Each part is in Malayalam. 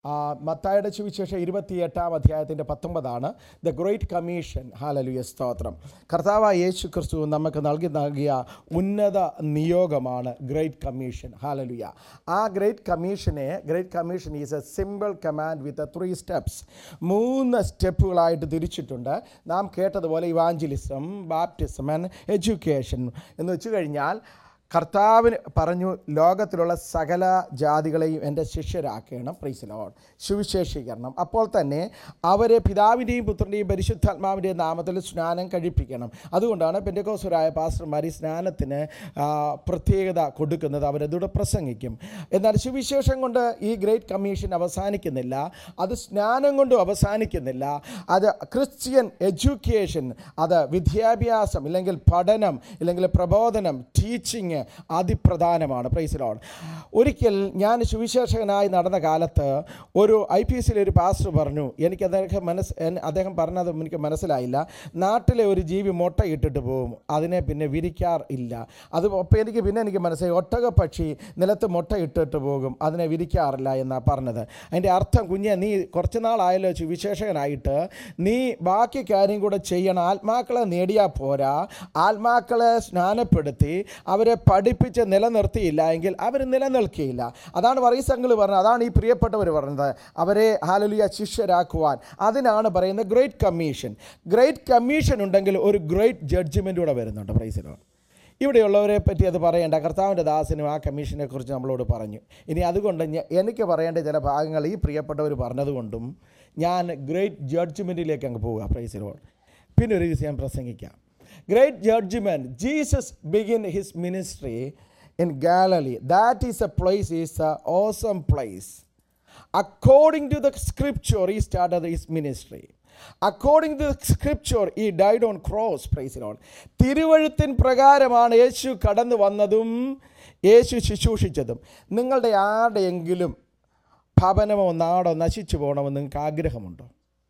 ആ, മത്തായുടെ സുവിശേഷം ഇരുപത്തിയെട്ടാം അധ്യായത്തിൻ്റെ പത്തൊമ്പതാണ് ദ ഗ്രേറ്റ് കമ്മീഷൻ ഹാലലുയ സ്തോത്രം കർത്താവായ യേശു ക്രിസ്തു നമുക്ക് നൽകി നൽകിയ ഉന്നത നിയോഗമാണ് ഗ്രേറ്റ് കമ്മീഷൻ ഹാലലുയ ആ ഗ്രേറ്റ് കമ്മീഷനെ great commission is a simple command with three steps മൂന്ന് സ്റ്റെപ്പുകളായിട്ട് തിരിച്ചിട്ടുണ്ട് നാം കേട്ടതുപോലെ ഇവാഞ്ചലിസം ബാപ്റ്റിസം ആൻഡ് എഡ്യൂക്കേഷൻ എന്ന് വെച്ച് കഴിഞ്ഞാൽ കർത്താവിന് പറഞ്ഞു ലോകത്തിലുള്ള സകല ജാതികളെയും എൻ്റെ ശിഷ്യരാക്കണം പ്രീസിലോൺ സുവിശേഷീകരണം അപ്പോൾ തന്നെ അവരെ പിതാവിൻ്റെയും പുത്രൻ്റെയും പരിശുദ്ധാത്മാവിൻ്റെയും നാമത്തിൽ സ്നാനം കഴിപ്പിക്കണം അതുകൊണ്ടാണ് പെൻഡകോസുരായ പാസ്റ്റർമാർ ഈ സ്നാനത്തിന് ആ, പ്രത്യേകത കൊടുക്കുന്നത് അവരതൂടെ പ്രസംഗിക്കും എന്നാൽ സുവിശേഷം കൊണ്ട് ഈ ഗ്രേറ്റ് കമ്മീഷൻ അവസാനിക്കുന്നില്ല അത് സ്നാനം കൊണ്ടും അവസാനിക്കുന്നില്ല അത് ക്രിസ്ത്യൻ എഡ്യൂക്കേഷൻ അത് വിദ്യാഭ്യാസം ഇല്ലെങ്കിൽ പഠനം ഇല്ലെങ്കിൽ പ്രബോധനം ടീച്ചിങ് അതിപ്രധാനമാണ് പ്രൈസിലോൺ ഒരിക്കൽ ഞാൻ സുവിശേഷകനായി നടന്ന കാലത്ത് ഒരു ഐ പി എസിലെ ഒരു പാസ്റ്റർ പറഞ്ഞു എനിക്ക് അദ്ദേഹം മനസ്സ് എൻ- അദ്ദേഹം പറഞ്ഞത് എനിക്ക് മനസ്സിലായില്ല നാട്ടിലെ ഒരു ജീവി മുട്ടയിട്ടിട്ട് പോകും അതിനെ പിന്നെ വിരിക്കാർ ഇല്ല അത് അപ്പോൾ എനിക്ക് പിന്നെ എനിക്ക് മനസ്സിലായി ഒട്ടക പക്ഷി നിലത്ത് മുട്ട ഇട്ടിട്ട് പോകും അതിനെ വിരിക്കാറില്ല എന്നാണ് പറഞ്ഞത് അതിൻ്റെ അർത്ഥം കുഞ്ഞെ നീ കുറച്ച് നാളായല്ലോ സുവിശേഷകനായിട്ട് നീ ബാക്കി കാര്യം കൂടെ ചെയ്യണം ആത്മാക്കളെ നേടിയാൽ പോരാ ആത്മാക്കളെ സ്നാനപ്പെടുത്തി അവരെ പഠിപ്പിച്ച് നിലനിർത്തിയില്ല എങ്കിൽ അവർ നിലനിൽക്കുകയില്ല അതാണ് വറീസ് അങ്കിൾ പറഞ്ഞത് അതാണ് ഈ പ്രിയപ്പെട്ടവർ പറഞ്ഞത് അവരെ ഹാലലിയ ശിഷ്യരാക്കുവാൻ അതിനാണ് പറയുന്നത് ഗ്രേറ്റ് കമ്മീഷൻ ഗ്രേറ്റ് കമ്മീഷൻ ഉണ്ടെങ്കിൽ ഒരു ഗ്രേറ്റ് ജഡ്ജ്മെൻ്റ് കൂടെ വരുന്നുണ്ട് പ്രൈസിലോ ഇവിടെയുള്ളവരെ പറ്റി അത് പറയേണ്ട കർത്താവിൻ്റെ ദാസനും ആ കമ്മീഷനെ കുറിച്ച് നമ്മളോട് പറഞ്ഞു ഇനി അതുകൊണ്ട് ഞ- എനിക്ക് പറയേണ്ട ചില ഭാഗങ്ങൾ ഈ പ്രിയപ്പെട്ടവർ പറഞ്ഞതുകൊണ്ടും ഞാൻ ഗ്രേറ്റ് ജഡ്ജ്മെൻറ്റിലേക്ക് അങ്ങ് പോവുക പ്രൈസിലോ പിന്നെ ഒരു ദിവസം ഞാൻ പ്രസംഗിക്കാം great judgement Jesus begin his ministry in Galilee that is a place is a awesome place according to the scripture he started his ministry according to the scripture he died on cross praise the Lord തിരുവഴുത്തിൻ പ്രകാരമാണ് യേശു കടന്നു വന്നതും യേശു ശുശ്രൂഷിച്ചതും നിങ്ങളുടെ ആരുടെയെങ്കിലും ഭവനമോ നാടോ നശിച്ചു പോകണമെന്ന് നിങ്ങൾക്ക് ആഗ്രഹമുണ്ടോ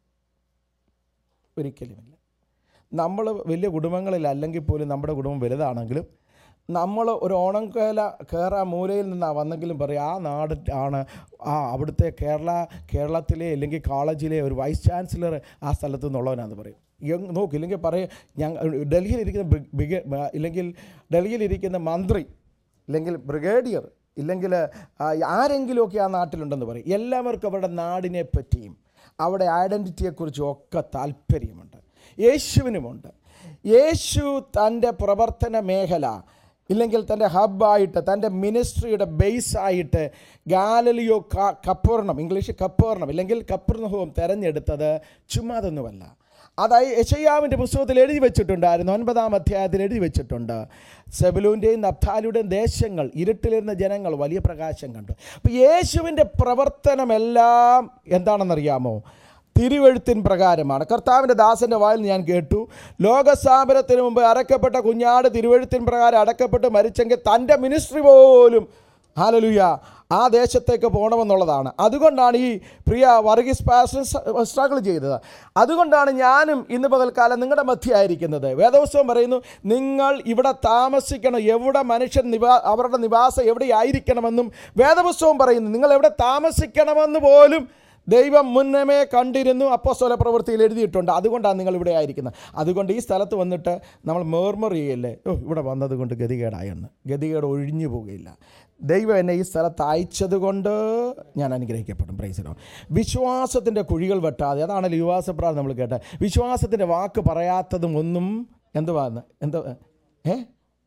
ഒരിക്കലുമില്ല നമ്മൾ വലിയ കുടുംബങ്ങളിലല്ലെങ്കിൽ പോലും നമ്മുടെ കുടുംബം വലുതാണെങ്കിലും നമ്മൾ ഒരു ഓണം കേല കേരള മൂലയിൽ നിന്നാണ് വന്നെങ്കിലും പറയും ആ നാട് ആണ് ആ അവിടുത്തെ കേരള കേരളത്തിലെ അല്ലെങ്കിൽ കോളേജിലെ ഒരു വൈസ് ചാൻസലർ ആ സ്ഥലത്ത് നിന്നുള്ളവനാന്ന് പറയും യങ് നോക്ക് ഇല്ലെങ്കിൽ പറയും ഞങ്ങൾ ഡൽഹിയിലിരിക്കുന്ന ബ്രി- ബ്രിഗേ ഇല്ലെങ്കിൽ ഡൽഹിയിലിരിക്കുന്ന മന്ത്രി ഇല്ലെങ്കിൽ ബ്രിഗേഡിയർ ഇല്ലെങ്കിൽ ആ, ആരെങ്കിലുമൊക്കെ ആ നാട്ടിലുണ്ടെന്ന് പറയും എല്ലാവർക്കും അവരുടെ നാടിനെ പറ്റിയും അവിടെ ഐഡൻറ്റിറ്റിയെക്കുറിച്ചും ഒക്കെ താല്പര്യമുണ്ട് യേശുവിനുമുണ്ട് യേശു തൻ്റെ പ്രവർത്തന മേഖല ഇല്ലെങ്കിൽ തൻ്റെ ഹബ്ബായിട്ട് തൻ്റെ മിനിസ്ട്രിയുടെ ബേസായിട്ട് ഗാലലിയോ ക- കപ്പൂർണം ഇംഗ്ലീഷ് കപ്പൂർണം ഇല്ലെങ്കിൽ കപ്പൂർണഹവും തിരഞ്ഞെടുത്തത് ചുമ്മാതൊന്നുമല്ല അതായത് യശയ്യാവിൻ്റെ പുസ്തകത്തിൽ എഴുതി വെച്ചിട്ടുണ്ടായിരുന്നു ഒൻപതാം അധ്യായത്തിൽ എഴുതി വെച്ചിട്ടുണ്ട് സെബലൂൻ്റെയും നബ്താലിയുടെയും ദേശങ്ങൾ ഇരുട്ടിലിരുന്ന ജനങ്ങൾ വലിയ പ്രകാശം കണ്ടു അപ്പോൾ യേശുവിൻ്റെ പ്രവർത്തനമെല്ലാം എന്താണെന്നറിയാമോ തിരുവഴുത്തിൻ പ്രകാരമാണ് കർത്താവിൻ്റെ ദാസൻ്റെ വായിൽ ഞാൻ കേട്ടു ലോകസ്ഥാപനത്തിന് മുമ്പ് അടക്കപ്പെട്ട കുഞ്ഞാട് തിരുവഴുത്തിൻ പ്രകാരം അടക്കപ്പെട്ട് മരിച്ചെങ്കിൽ തൻ്റെ മിനിസ്ട്രി പോലും ഹാലലുയ ആ ദേശത്തേക്ക് പോകണമെന്നുള്ളതാണ് അതുകൊണ്ടാണ് ഈ പ്രിയ വർഗീസ് പാസ്റ്റർ സ്ട്രഗിൾ ചെയ്തത് അതുകൊണ്ടാണ് ഞാനും ഇന്ന് പകൽക്കാലം നിങ്ങളുടെ മധ്യയായിരിക്കുന്നത് വേദപുസ്തകം പറയുന്നു നിങ്ങൾ ഇവിടെ താമസിക്കണം എവിടെ മനുഷ്യൻ നിവാ അവരുടെ നിവാസം എവിടെയായിരിക്കണമെന്നും വേദപുസ്തകം പറയുന്നു നിങ്ങൾ എവിടെ താമസിക്കണമെന്ന് പോലും ദൈവം മുന്നമേ കണ്ടിരുന്നു അപ്പോസ്തല പ്രവൃത്തിയിൽ എഴുതിയിട്ടുണ്ട് അതുകൊണ്ടാണ് നിങ്ങൾ ഇവിടെ ആയിരിക്കുന്നത് അതുകൊണ്ട് ഈ സ്ഥലത്ത് വന്നിട്ട് നമ്മൾ മേർമർ ചെയ്യല്ലേ ഓ ഇവിടെ വന്നത് കൊണ്ട് ഗതികേടായെന്ന് ഗതികേട് ഒഴിഞ്ഞു പോവുകയില്ല ദൈവം എന്നെ ഈ സ്ഥലത്ത് അയച്ചതുകൊണ്ട് ഞാൻ അനുഗ്രഹിക്കപ്പെടും പ്രൈസിലോ വിശ്വാസത്തിൻ്റെ കുഴികൾ വെട്ടാതെ അതാണല്ലോ യുവാസപ്രാർത്ഥന നമ്മൾ കേട്ടത് വിശ്വാസത്തിൻ്റെ വാക്ക് പറയാത്തതും ഒന്നും എന്തുവാന്ന് എന്താ ഏ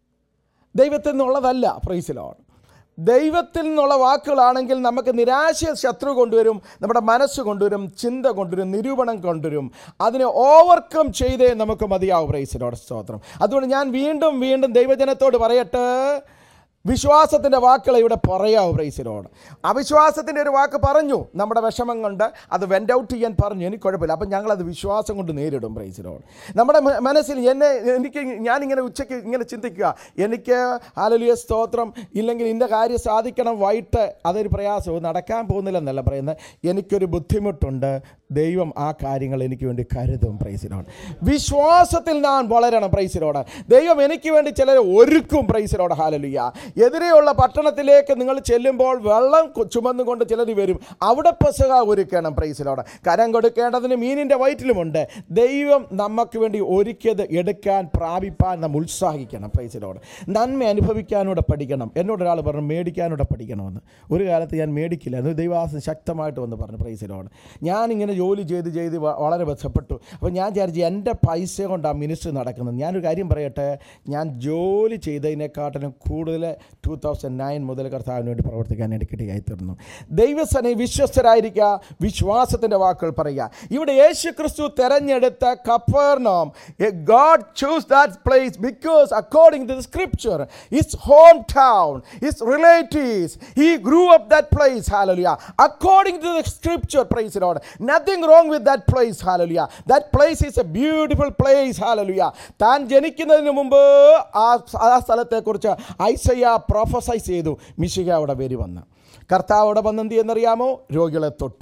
ദൈവത്തിൽ നിന്നുള്ളതല്ല പ്രൈസിലോൺ ദൈവത്തിൽ നിന്നുള്ള വാക്കുകളാണെങ്കിൽ നമുക്ക് നിരാശ ശത്രു കൊണ്ടുവരും നമ്മുടെ മനസ്സ് കൊണ്ടുവരും ചിന്ത കൊണ്ടുവരും നിരൂപണം കൊണ്ടുവരും അതിനെ ഓവർകം ചെയ്തേ നമുക്ക് മതിയാവും പ്രൈസിലോട് സ്തോത്രം അതുകൊണ്ട് ഞാൻ വീണ്ടും വീണ്ടും ദൈവജനത്തോട് പറയട്ടെ വിശ്വാസത്തിൻ്റെ വാക്കുകൾ ഇവിടെ പറയാവും പ്രൈസിലോട് അവിശ്വാസത്തിൻ്റെ ഒരു വാക്ക് പറഞ്ഞു നമ്മുടെ വിഷമം കൊണ്ട് അത് വെൻ്റ് ഔട്ട് ചെയ്യാൻ പറഞ്ഞു എനിക്ക് കുഴപ്പമില്ല അപ്പം ഞങ്ങളത് വിശ്വാസം കൊണ്ട് നേരിടും പ്രൈസിലോട് നമ്മുടെ മ- മനസ്സിൽ എന്നെ എനിക്ക് ഞാനിങ്ങനെ ഉച്ചയ്ക്ക് ഇങ്ങനെ ചിന്തിക്കുക എനിക്ക് ഹാലലിയ സ്തോത്രം ഇല്ലെങ്കിൽ ഇന്ന കാര്യം സാധിക്കണം വൈകിട്ട് അതൊരു പ്രയാസവും നടക്കാൻ പോകുന്നില്ലെന്നല്ല പറയുന്നത് എനിക്കൊരു ബുദ്ധിമുട്ടുണ്ട് ദൈവം ആ കാര്യങ്ങൾ എനിക്ക് വേണ്ടി കരുതും പ്രൈസിലോട് വിശ്വാസത്തിൽ ഞാൻ വളരണം പ്രൈസിലോട് ദൈവം എനിക്ക് വേണ്ടി ചിലരെ ഒരുക്കും പ്രൈസിലോട് ഹാലലുയ എതിരെയുള്ള പട്ടണത്തിലേക്ക് നിങ്ങൾ ചെല്ലുമ്പോൾ വെള്ളം കൊ- ചുമന്നുകൊണ്ട് ചിലർ വരും അവിടെ പെസക ഒരുക്കണം പ്രൈസിലോടെ കരം കൊടുക്കേണ്ടതിന് മീനിൻ്റെ വയറ്റിലുമുണ്ട് ദൈവം നമുക്ക് വേണ്ടി ഒരുക്കിയത് എടുക്കാൻ പ്രാപിപ്പാൻ നാം ഉത്സാഹിക്കണം പ്രൈസിലോട് നന്മ അനുഭവിക്കാനൂടെ പഠിക്കണം എന്നോട് ഒരാൾ പറഞ്ഞു മേടിക്കാനൂടെ പഠിക്കണമെന്ന് ഒരു കാലത്ത് ഞാൻ മേടിക്കില്ല എന്ന് ദൈവാസം ശക്തമായിട്ട് വന്ന് പറഞ്ഞു പ്രൈസിലോട് ഞാനിങ്ങനെ ജോലി ചെയ്ത് ചെയ്ത് വ- വളരെ ബന്ധപ്പെട്ടു അപ്പോൾ ഞാൻ വിചാരിച്ചു എൻ്റെ പൈസ കൊണ്ടാണ് മിനിസ്റ്റർ നടക്കുന്നത് ഞാനൊരു കാര്യം പറയട്ടെ ഞാൻ ജോലി ചെയ്തതിനെക്കാട്ടിലും കൂടുതൽ ടൂ തൗസൻഡ് നയൻ മുതൽ കർത്താവിന് വേണ്ടി പ്രവർത്തിക്കാൻ ഇടയ്ക്കിടയായി തീർന്നു ദൈവസനെ വിശ്വസ്തരായിരിക്കുക വിശ്വാസത്തിൻ്റെ വാക്കുകൾ പറയുക ഇവിടെ യേശു ക്രിസ്തു തെരഞ്ഞെടുത്ത Capernaum God chose that place because according to the scripture his home town his relatives he grew up that place hallelujah according to the scripture praise Lord nothing wrong with that place hallelujah that place is a beautiful place hallelujah താൻ ജനിക്കുന്നതിന് മുമ്പ് ആ ആ സ്ഥലത്തെക്കുറിച്ച് ഐസയ്യ പ്രൊഫസൈസ് ചെയ്തു മിശിക അവിടെ വരുമെന്ന് കർത്താവ് അവിടെ വന്നെന്ത് എന്നറിയാമോ രോഗികളെ തൊട്ടു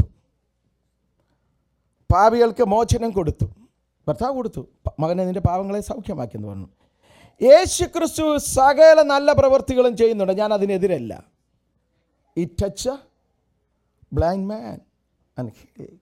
പാപികൾക്ക് മോചനം കൊടുത്തു ഭർത്താവ് കൊടുത്തു പ- മകനെ നിന്റെ പാവങ്ങളെ സൗഖ്യമാക്കി എന്ന് പറഞ്ഞു യേശു ക്രിസ്തു സകല നല്ല പ്രവൃത്തികളും ചെയ്യുന്നുണ്ട് ഞാൻ അതിനെതിരല്ല he touch blind man and healed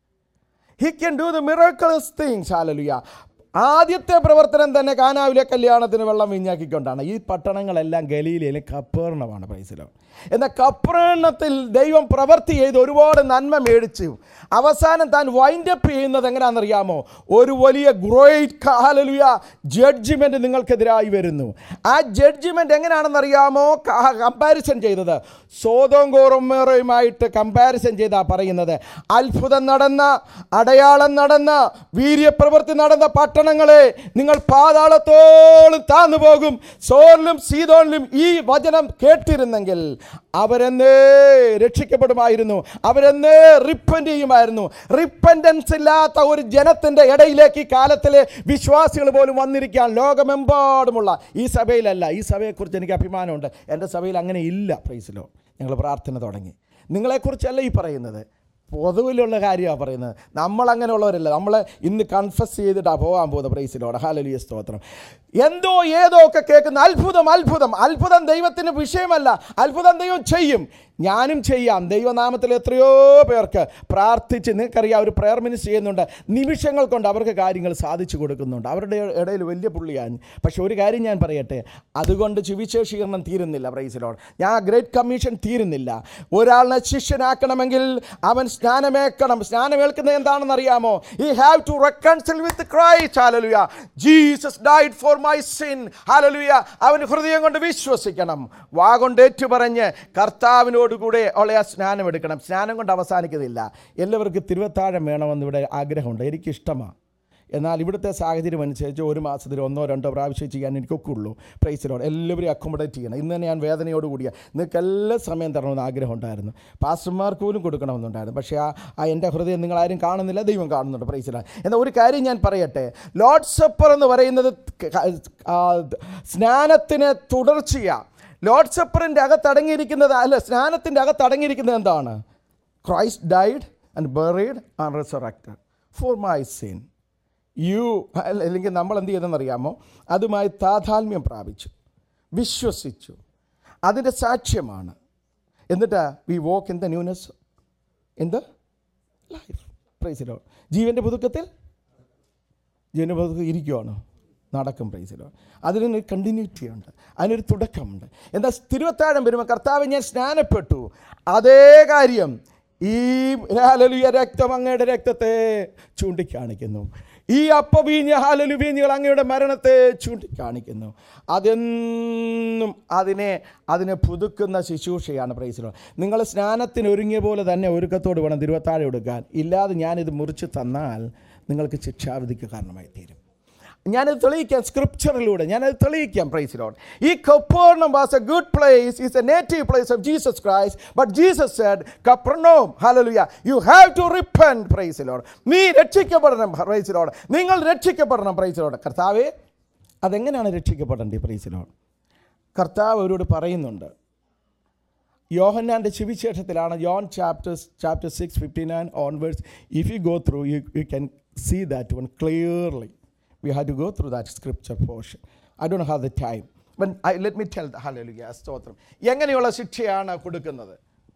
he can do the miracles things hallelujah ആദ്യത്തെ പ്രവർത്തനം തന്നെ കാനാവിലെ കല്യാണത്തിന് വെള്ളം വീഞ്ഞാക്കിക്കൊണ്ടാണ് ഈ പട്ടണങ്ങളെല്ലാം ഗലീലയിലെ കപ്പേർണമാണ് പ്രൈസിലോ എന്നാൽ കപ്പേർണത്തിൽ ദൈവം പ്രവൃത്തി ചെയ്ത് ഒരുപാട് നന്മ മേടിച്ചു അവസാനം താൻ വൈൻഡപ്പ് ചെയ്യുന്നത് എങ്ങനെയാണെന്നറിയാമോ ഒരു വലിയ ഗ്രേറ്റ് ഹാലലുയ ജഡ്ജിമെൻറ്റ് നിങ്ങൾക്കെതിരായി വരുന്നു ആ ജഡ്ജിമെൻറ്റ് എങ്ങനെയാണെന്നറിയാമോ കമ്പാരിസൺ ചെയ്തത് സോതോം കോറമ്മേറയുമായിട്ട് കമ്പാരിസൺ ചെയ്താ പറയുന്നത് അത്ഭുതം നടന്ന അടയാളം നടന്ന വീര്യപ്രവൃത്തി നടന്ന പട്ടണങ്ങളെ നിങ്ങൾ പാതാളത്തോളം താന്നു പോകും സോറിലും സീതോണിലും ഈ വചനം കേട്ടിരുന്നെങ്കിൽ അവരെന്നേ രക്ഷിക്കപ്പെടുമായിരുന്നു അവരെന്നേ റിപ്പൻറ്റ് ചെയ്യുമായിരുന്നു റിപ്പൻറ്റൻസ് ഇല്ലാത്ത ഒരു ജനത്തിൻ്റെ ഇടയിലേക്ക് ഈ കാലത്തിലെ വിശ്വാസികൾ പോലും വന്നിരിക്കാൻ ലോകമെമ്പാടുമുള്ള ഈ സഭയിലല്ല ഈ സഭയെക്കുറിച്ച് എനിക്ക് അഭിമാനമുണ്ട് എൻ്റെ സഭയിൽ അങ്ങനെ ഇല്ല പ്രൈസിലോ ഞങ്ങൾ പ്രാർത്ഥന തുടങ്ങി നിങ്ങളെക്കുറിച്ചല്ല ഈ പറയുന്നത് പൊതുവിലുള്ള കാര്യമാണ് പറയുന്നത് നമ്മൾ അങ്ങനെയുള്ളവരല്ല നമ്മൾ ഇന്ന് കൺഫസ് ചെയ്തിട്ടാണ് പോകാൻ പോകുന്നത് പ്രൈസിലോടെ ഹാലലിയ സ്തോത്രം എന്തോ ഏതോ ഒക്കെ കേൾക്കുന്ന അത്ഭുതം അത്ഭുതം അത്ഭുതം ദൈവത്തിന് വിഷയമല്ല അത്ഭുതം ദൈവം ചെയ്യും ഞാനും ചെയ്യാം ദൈവനാമത്തിൽ എത്രയോ പേർക്ക് പ്രാർത്ഥിച്ച് നിങ്ങൾക്കറിയാം ഒരു പ്രയർ മിനിസ് ചെയ്യുന്നുണ്ട് നിമിഷങ്ങൾ കൊണ്ട് അവർക്ക് കാര്യങ്ങൾ സാധിച്ചു കൊടുക്കുന്നുണ്ട് അവരുടെ ഇടയിൽ വലിയ പുള്ളിയാണ് പക്ഷെ ഒരു കാര്യം ഞാൻ പറയട്ടെ അതുകൊണ്ട് സുവിശേഷീകരണം തീരുന്നില്ല പ്രൈസിലോട് ഞാൻ ഗ്രേറ്റ് കമ്മീഷൻ തീരുന്നില്ല ഒരാളിനെ ശിഷ്യനാക്കണമെങ്കിൽ അവൻ സ്നാനമേക്കണം സ്നാനമേൽക്കുന്നത് എന്താണെന്ന് അറിയാമോ he have to reconcile with Christ hallelujah Jesus died for my sin hallelujah അവൻ ഹൃദയം കൊണ്ട് വിശ്വസിക്കണം വാ കൊണ്ട് ഏറ്റുപറഞ്ഞ് കർത്താവിനോടുകൂടെ ഉള്ള ആ സ്നാനം എടുക്കണം സ്നാനം കൊണ്ട് അവസാനിക്കുന്നില്ല എല്ലാവർക്കും തിരുവത്താഴം വേണമെന്ന് ഇവിടെ ആഗ്രഹമുണ്ട് എനിക്കിഷ്ടമാണ് എന്നാൽ ഇവിടുത്തെ സാഹചര്യം അനുസരിച്ച് ഒരു മാസത്തിൽ ഒന്നോ രണ്ടോ പ്രാവശ്യം ചെയ്യാൻ എനിക്കൊക്കെ ഉള്ളൂ പ്രൈസിലോട് എല്ലാവരും അക്കോമഡേറ്റ് ചെയ്യണം ഇന്ന് തന്നെ ഞാൻ വേദനയോട് കൂടിയ നിങ്ങൾക്ക് എല്ലാ സമയം തരണമെന്ന് ആഗ്രഹം ഉണ്ടായിരുന്നു പാസ്റ്റർമാർക്ക് പോലും കൊടുക്കണമെന്നുണ്ടായിരുന്നു പക്ഷേ ആ ആ എൻ്റെ ഹൃദയം നിങ്ങളാരും കാണുന്നില്ല ദൈവം കാണുന്നുണ്ട് പ്രൈസിലാണ് എന്നാൽ ഒരു കാര്യം ഞാൻ പറയട്ടെ ലോഡ് സപ്പർ എന്ന് പറയുന്നത് ക- ആ, സ്നാനത്തിന് തുടർച്ചയാണ് ലോഡ് സപ്പറിൻ്റെ അകത്തടങ്ങിയിരിക്കുന്നത് അല്ല സ്നാനത്തിൻ്റെ അകത്തടങ്ങിയിരിക്കുന്നത് എന്താണ് Christ died and buried and resurrected for my sin you അല്ലെങ്കിൽ നമ്മൾ എന്ത് ചെയ്തെന്നറിയാമോ അതുമായി താതാത്മ്യം പ്രാപിച്ചു വിശ്വസിച്ചു അതിൻ്റെ സാക്ഷ്യമാണ് എന്നിട്ട് we walk in the newness in the life praise the Lord ജീവൻ്റെ പുതുക്കത്തിൽ ജീവൻ്റെ പുതുക്കത്തിൽ ഇരിക്കുവാണ് നടക്കും പ്രൈസിലോ അതിനൊരു കണ്ടിന്യൂറ്റി ഉണ്ട് അതിനൊരു തുടക്കമുണ്ട് എന്നാൽ തിരുവത്താഴം വരുമ്പോൾ കർത്താവ് ഞാൻ സ്നാനപ്പെട്ടു അതേ കാര്യം ഈ ഹാലലുയ രക്തം അങ്ങയുടെ രക്തത്തെ ചൂണ്ടിക്കാണിക്കുന്നു ഈ അപ്പവീഞ്ഞ ഹാലലു വീഞ്ഞുകൾ അങ്ങയുടെ മരണത്തെ ചൂണ്ടിക്കാണിക്കുന്നു അതെന്നും അതിനെ അതിനെ പുതുക്കുന്ന ശുശ്രൂഷയാണ് പ്രൈസിലോ നിങ്ങൾ സ്നാനത്തിന് ഒരുങ്ങിയ പോലെ തന്നെ ഒരുക്കത്തോട് വേണം തിരുവത്താഴം എടുക്കാൻ ഇല്ലാതെ ഞാനിത് മുറിച്ച് തന്നാൽ നിങ്ങൾക്ക് ശിക്ഷാവിധിക്ക് കാരണമായി തീരും ഞാനത് തെളിയിക്കാം സ്ക്രിപ്ചറിലൂടെ ഞാനത് തെളിയിക്കാം പ്രൈസിലോട്ട് ഈ Capernaum was a good place is a native place of Jesus Christ but Jesus said Capernaum hallelujah you have to repent praise the Lord നീ രക്ഷിക്കപ്പെടണം പ്രൈസിലോട് നിങ്ങൾ രക്ഷിക്കപ്പെടണം പ്രൈസിലോട് കർത്താവേ അതെങ്ങനെയാണ് രക്ഷിക്കപ്പെടേണ്ടത് പ്രൈസിലോട് കർത്താവ് അവരോട് പറയുന്നുണ്ട് യോഹന്നാൻ്റെ സുവിശേഷത്തിലാണ് John chapters chapter six fifty nine onwards if you go through you you can see that one clearly we had to go through that scripture portion. I don't have the time. Let me tell hallelujah സ്തോത്രം എങ്ങനെയുള്ള ശിക്ഷയാണ് കൊടുക്കുന്നത്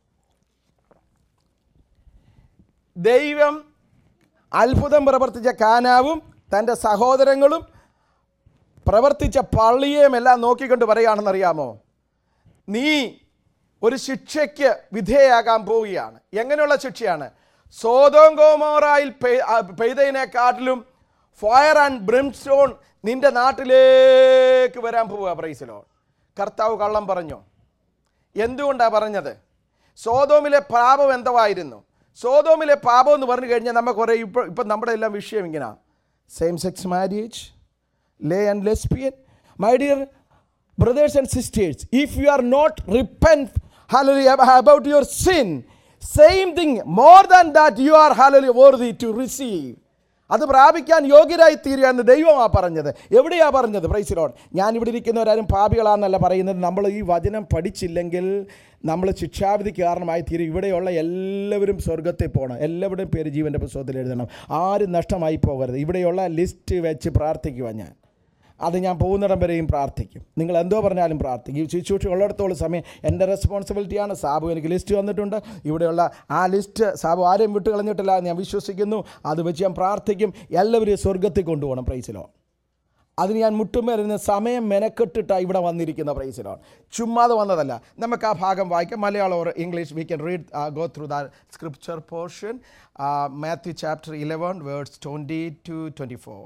ദൈവം അത്ഭുതം പ്രവർത്തിച്ച കാനാവും തൻ്റെ സഹോദരങ്ങളും പ്രവർത്തിച്ച പള്ളിയെയും എല്ലാം നോക്കിക്കൊണ്ട് പറയുകയാണെന്നറിയാമോ നീ ഒരു ശിക്ഷയ്ക്ക് വിധേയാകാൻ പോവുകയാണ് എങ്ങനെയുള്ള ശിക്ഷയാണ് സോതോം ഗോമോറായിൽ പെയ്- ആ, പെയ്തതിനെക്കാട്ടിലും ഫയർ ആൻഡ് ബ്രിംസ്റ്റോൺ നിന്റെ നാട്ടിലേക്ക് വരാൻ പോവുക പ്രൈസിലോ കർത്താവ് കള്ളം പറഞ്ഞു എന്തുകൊണ്ടാണ് പറഞ്ഞത് സോതോമിലെ പാപം എന്തുവായിരുന്നു സോതോമിലെ പാപം എന്ന് പറഞ്ഞു കഴിഞ്ഞാൽ നമുക്ക് കുറേ ഇപ്പോൾ ഇപ്പം നമ്മുടെ എല്ലാം വിഷയം ഇങ്ങനെ same sex marriage lay and lesbian. My dear brothers and sisters, if you are not repent, hallelujah, about your sin, same thing, more than that, you are, hallelujah, worthy to receive. അത് പ്രാപിക്കാൻ യോഗ്യരായി തീരുക എന്ന് ദൈവമാ പറഞ്ഞത് എവിടെയാ പറഞ്ഞത് പ്രൈസിലോൺ ഞാൻ ഇവിടെ ഇരിക്കുന്നവരാരും പാപികളാന്നല്ല പറയുന്നത് നമ്മൾ ഈ വചനം പഠിച്ചില്ലെങ്കിൽ നമ്മൾ ശിക്ഷാവിധിക്ക് കാരണമായി തീരും ഇവിടെയുള്ള എല്ലാവരും സ്വർഗത്തിൽ പോകണം എല്ലാവരുടെയും പേര് ജീവൻ്റെ പുസ്തകത്തിൽ എഴുതണം ആരും നഷ്ടമായി പോകരുത് ഇവിടെയുള്ള ലിസ്റ്റ് വെച്ച് പ്രാർത്ഥിക്കുക ഞാൻ അത് ഞാൻ പോകുന്നിടം വരെയും പ്രാർത്ഥിക്കും നിങ്ങൾ എന്തോ പറഞ്ഞാലും പ്രാർത്ഥിക്കും ഈ ശുശ്രൂഷ ഉള്ളിടത്തോളം സമയം എൻ്റെ റെസ്പോൺസിബിലിറ്റിയാണ് സാബു എനിക്ക് ലിസ്റ്റ് വന്നിട്ടുണ്ട് ഇവിടെയുള്ള ആ ലിസ്റ്റ് സാബു ആരെയും വിട്ട് കളഞ്ഞിട്ടില്ല എന്ന് ഞാൻ വിശ്വസിക്കുന്നു അത് വെച്ച് ഞാൻ പ്രാർത്ഥിക്കും എല്ലാവരെയും സ്വർഗത്തിൽ കൊണ്ടുപോകണം പ്രൈസിലോ അതിന് ഞാൻ മുട്ടുമരുന്ന് സമയം മെനക്കെട്ടിട്ടാണ് ഇവിടെ വന്നിരിക്കുന്ന പ്രൈസിലാണ് ചുമ്മാതെ വന്നതല്ല നമുക്ക് ആ ഭാഗം വായിക്കാം Malayalam or English we can read go through the scripture portion Matthew chapter eleven words twenty to twenty four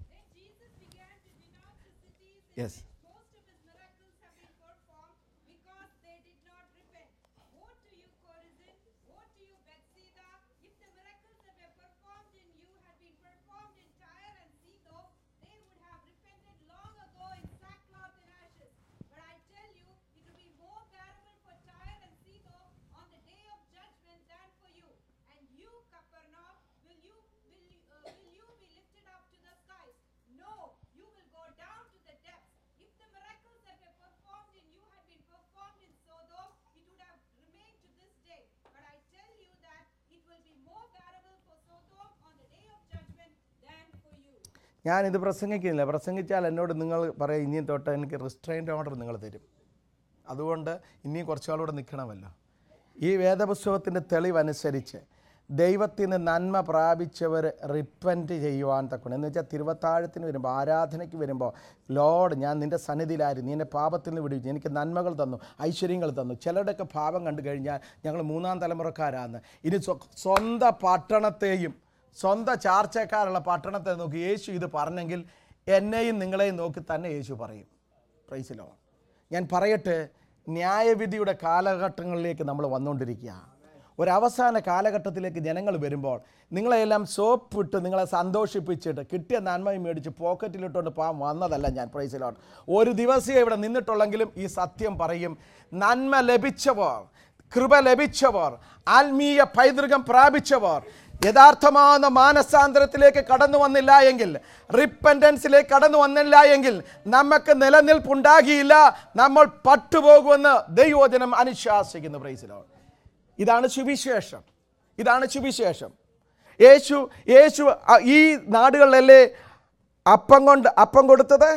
Then Jesus began to denounce the cities in Yes. which most of his miracles have been performed because they did not repent. Woe to you, Chorazin! Woe to you, Bethsaida! If the miracles that were performed in you had been performed in Tyre and Sidon, they would have repented long ago in sackcloth and ashes. But I tell you, it will be more bearable for Tyre and Sidon on the day of judgment than for you. And you, Capernaum, will you will you, uh, will you be lifted up to the skies? No, you will go down to the depths. If the miracles that were performed in you had been performed in Sodom, it would have remained to this day. But I tell you that it will be more bearable for Sodom on the day of judgment than for you. ഞാനിത് പ്രസംഗിക്കുന്നില്ല പ്രസംഗിച്ചാൽ എന്നോട് നിങ്ങൾ പറയും ഇനിയും തൊട്ട് എനിക്ക് റിസ്ട്രെയിൻ്റ് ഓർഡർ നിങ്ങൾ തരും അതുകൊണ്ട് ഇനിയും കുറച്ചാളൂടെ നിൽക്കണമല്ലോ ഈ വേദപുസ്തകത്തിൻ്റെ തെളിവനുസരിച്ച് ദൈവത്തിൽ നിന്ന് നന്മ പ്രാപിച്ചവർ റിപ്പൻറ്റ് ചെയ്യുവാൻ തക്കണം എന്ന് വെച്ചാൽ തിരുവത്താഴത്തിന് വരുമ്പോൾ ആരാധനയ്ക്ക് വരുമ്പോൾ ലോഡ് ഞാൻ നിൻ്റെ സന്നിധിയിലായിരുന്നു നീ എന്നെ പാപത്തിൽ നിന്ന് വിടുവിച്ചു എനിക്ക് നന്മകൾ തന്നു ഐശ്വര്യങ്ങൾ തന്നു ചിലരുടെയൊക്കെ പാപം കണ്ടു കഴിഞ്ഞാൽ ഞങ്ങൾ മൂന്നാം തലമുറക്കാരാണ് ഇനി സ്വ- സ്വന്തം പട്ടണത്തെയും സ്വന്തം ചാർച്ചക്കാരുള്ള പട്ടണത്തെ നോക്കി യേശു ഇത് പറഞ്ഞെങ്കിൽ എന്നെയും നിങ്ങളെയും നോക്കി തന്നെ യേശു പറയും പ്രൈസിലോ ഞാൻ പറയട്ടെ ന്യായവിധിയുടെ കാലഘട്ടങ്ങളിലേക്ക് നമ്മൾ വന്നുകൊണ്ടിരിക്കുക ഒരവസാന കാലഘട്ടത്തിലേക്ക് ജനങ്ങൾ വരുമ്പോൾ നിങ്ങളെല്ലാം സോപ്പിട്ട് നിങ്ങളെ സന്തോഷിപ്പിച്ചിട്ട് കിട്ടിയ നന്മയും മേടിച്ച് പോക്കറ്റിലിട്ടുകൊണ്ട് പോകാൻ വന്നതല്ല ഞാൻ പ്രൈസിലോട്ട് ഒരു ദിവസം ഇവിടെ നിന്നിട്ടുള്ളെങ്കിലും ഈ സത്യം പറയും നന്മ ലഭിച്ചവർ കൃപ ലഭിച്ചവർ ആത്മീയ പൈതൃകം പ്രാപിച്ചവർ യഥാർത്ഥമാകുന്ന മാനസാന്തരത്തിലേക്ക് കടന്നു വന്നില്ല എങ്കിൽ റിപ്പൻറ്റൻസിലേക്ക് കടന്നു വന്നില്ല എങ്കിൽ നമുക്ക് നിലനിൽപ്പുണ്ടാകിയില്ല നമ്മൾ പട്ടുപോകുമെന്ന് ദൈവോചനം അനുശാസിക്കുന്നു പ്രൈസിലോ ഇതാണ് സുവിശേഷം ഇതാണ് സുവിശേഷം യേശു യേശു അ- ഈ നാടുകളിലല്ലേ അപ്പം കൊണ്ട് അപ്പം കൊടുത്തത്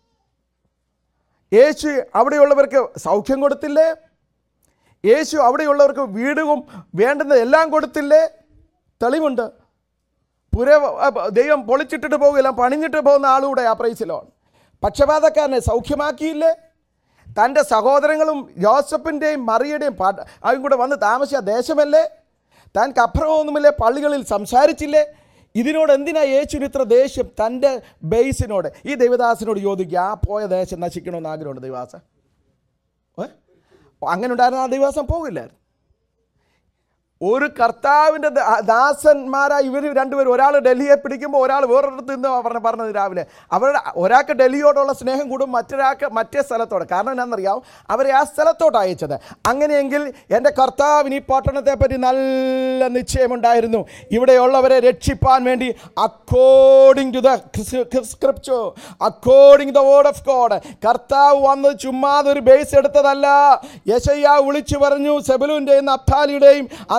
യേശു അവിടെയുള്ളവർക്ക് സൗഖ്യം കൊടുത്തില്ലേ യേശു അവിടെയുള്ളവർക്ക് വീടും വേണ്ടുന്ന എല്ലാം കൊടുത്തില്ലേ തെളിവുണ്ട് പുര ദൈവം പൊളിച്ചിട്ടിട്ട് പോകില്ല പണിഞ്ഞിട്ട് പോകുന്ന ആളുകൂടെ ആ പ്രൈസിലോൺ പക്ഷപാതക്കാരനെ സൗഖ്യമാക്കിയില്ലേ തൻ്റെ സഹോദരങ്ങളും ജോസഫിൻ്റെയും മറിയുടെയും പാട്ട അവരും കൂടെ വന്ന് താമസിച്ച ദേശമല്ലേ താൻ കപ്രവൊന്നുമില്ലേ പള്ളികളിൽ സംസാരിച്ചില്ലേ ഇതിനോട് എന്തിനാ യേശുവിന് ഇത്ര ദേഷ്യം തൻ്റെ ബേസിനോട് ഈ ദൈവദാസനോട് ചോദിക്കുക ആ പോയ ദേശം നശിക്കണമെന്ന് ആഗ്രഹമുണ്ട് ദൈവാസ ഏ? അങ്ങനെ ഉണ്ടായിരുന്ന ആ ദൈവാസം പോകില്ലായിരുന്നു ഒരു കർത്താവിൻ്റെ ദ- ദാസന്മാരായി ഇവർ രണ്ടുപേരും ഒരാൾ ഡൽഹിയെ പിടിക്കുമ്പോൾ ഒരാൾ വേറൊരിടത്ത് നിന്ന് പറഞ്ഞ പറഞ്ഞത് രാവിലെ അവരുടെ ഒരാൾക്ക് ഡൽഹിയോടുള്ള സ്നേഹം കൂടും മറ്റൊരാൾക്ക് മറ്റേ സ്ഥലത്തോട് കാരണം എന്നാണെന്നറിയാം അവരെ ആ സ്ഥലത്തോട്ട് അയച്ചത് അങ്ങനെയെങ്കിൽ എൻ്റെ കർത്താവിന് ഈ പട്ടണത്തെ പറ്റി നല്ല നിശ്ചയമുണ്ടായിരുന്നു ഇവിടെയുള്ളവരെ രക്ഷിപ്പാൻ വേണ്ടി അക്കോർഡിംഗ് ടു ദ സ്ക്രിപ്റ്റോ according the word of God കർത്താവ് വന്ന് ചുമ്മാതെ ഒരു ബേസ് എടുത്തതല്ല യശയ്യ വിളിച്ചു പറഞ്ഞു സെബലുവിൻ്റെയും നഫ്താലിയുടെയും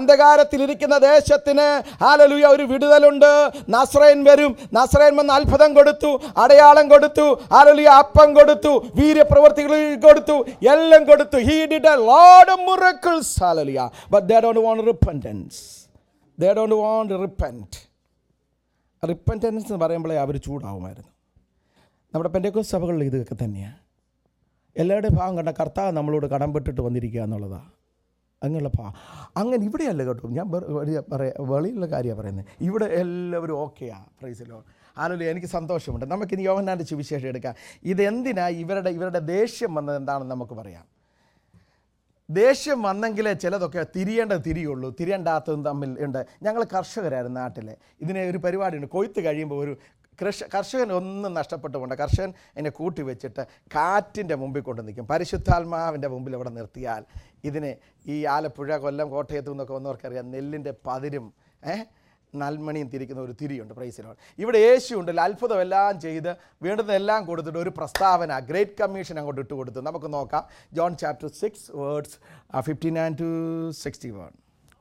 അന്ധകാരത്തിലിരിക്കുന്ന ദേശത്തിന് ഹാലലുയ ഒരു വിടുതലുണ്ട് നസ്രയൻ വരും നസ്രയൻ വന്ന് അത്ഭുതം കൊടുത്തു അടയാളം കൊടുത്തു ഹാലലുയ അപ്പം കൊടുത്തു വീര്യപ്രവർത്തികൾ കൊടുത്തു എല്ലാം കൊടുത്തു he did a load of miracles hallelujah but they don't want repentance they don't want repent repentance എന്ന് പറയുമ്പോഴേ അവർ ചൂടാവുമായിരുന്നു നമ്മുടെ പെൻഡക്കോസ് സഭകളിൽ ഇതൊക്കെ തന്നെയാണ് എല്ലാവരുടെയും ഭാഗം കണ്ട കർത്താവ് നമ്മളോട് കടംപെട്ടിട്ട് വന്നിരിക്കുക എന്നുള്ളതാണ് അങ്ങനെയുള്ള ഭാ അങ്ങനെ ഇവിടെയല്ല കേട്ടോ ഞാൻ വെ- വെളിയ- പറയാ വെളിയിലുള്ള കാര്യമാണ് പറയുന്നത് ഇവിടെ എല്ലാവരും ഓക്കെയാണ് പ്രൈസിലോ ആണല്ലോ എനിക്ക് സന്തോഷമുണ്ട് നമുക്കിനി യോഹന്നാൻ്റെ സുവിശേഷം എടുക്കാം ഇതെന്തിനാ ഇവരുടെ ഇവരുടെ ദേഷ്യം വന്നത് എന്താണെന്ന് നമുക്ക് പറയാം ദേഷ്യം വന്നെങ്കിലേ ചിലതൊക്കെ തിരിയേണ്ടത് തിരിയുള്ളൂ തിരിയേണ്ടാത്തതും തമ്മിൽ ഉണ്ട് ഞങ്ങൾ കർഷകരായിരുന്നു നാട്ടിൽ ഇതിനെ ഒരു പരിപാടിയുണ്ട് കൊയ്ത്ത് കഴിയുമ്പോൾ ഒരു കൃഷ കർഷകൻ ഒന്നും നഷ്ടപ്പെട്ടു പോകണ്ട കർഷകൻ എന്നെ കൂട്ടി വെച്ചിട്ട് കാറ്റിൻ്റെ മുമ്പിൽ കൊണ്ട് നിൽക്കും പരിശുദ്ധാത്മാവിൻ്റെ മുമ്പിൽ അവിടെ നിർത്തിയാൽ ഇതിന് ഈ ആലപ്പുഴ കൊല്ലം കോട്ടയത്തു നിന്നൊക്കെ വന്നവർക്കറിയാം നെല്ലിൻ്റെ പതിരും ഏഹ് നൽമണിയും തിരിക്കുന്ന ഒരു തിരിയുണ്ട് പ്രൈസിനോട് ഇവിടെ യേശു ഉണ്ടല്ലോ അത്ഭുതം എല്ലാം ചെയ്ത് വേണ്ടുന്നതെല്ലാം കൊടുത്തിട്ട് ഒരു പ്രസ്താവന ഗ്രേറ്റ് കമ്മീഷൻ അങ്ങോട്ട് ഇട്ട് കൊടുത്തു നമുക്ക് നോക്കാം John chapter six words fifty nine to sixty one